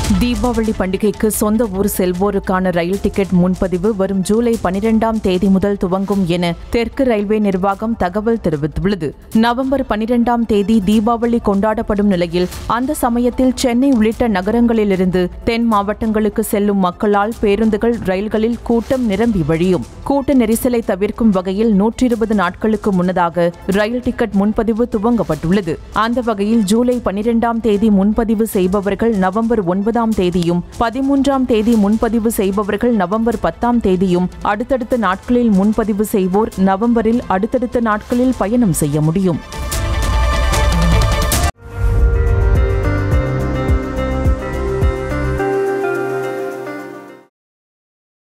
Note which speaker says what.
Speaker 1: தீபாவளி பண்டிகைக்கு சொந்த ஊர் செல்வோருக்கான ரயில் டிக்கெட் முன்பதிவு வரும் ஜூலை பனிரெண்டாம் தேதி முதல் துவங்கும் என தெற்கு ரயில்வே நிர்வாகம் தகவல் தெரிவித்துள்ளது நவம்பர் பனிரெண்டாம் தேதி தீபாவளி கொண்டாடப்படும் நிலையில் அந்த சமயத்தில் சென்னை உள்ளிட்ட நகரங்களிலிருந்து தென் மாவட்டங்களுக்கு செல்லும் மக்களால் பேருந்துகள் ரயில்களில் கூட்டம் நிரம்பி வழியும் கூட்ட நெரிசலை தவிர்க்கும் வகையில் நூற்றி இருபது நாட்களுக்கு முன்னதாக ரயில் டிக்கெட் முன்பதிவு துவங்கப்பட்டுள்ளது அந்த வகையில் ஜூலை பனிரெண்டாம் தேதி முன்பதிவு செய்பவர்கள் நவம்பர் ஒன்பதாம் தேதியும் பதிமூன்றாம் தேதி முன்பதிவு செய்பவர்கள் நவம்பர் பத்தாம் தேதியும் அடுத்தடுத்த நாட்களில் முன்பதிவு செய்வோர் நவம்பரில் அடுத்தடுத்த நாட்களில் பயணம் செய்ய முடியும்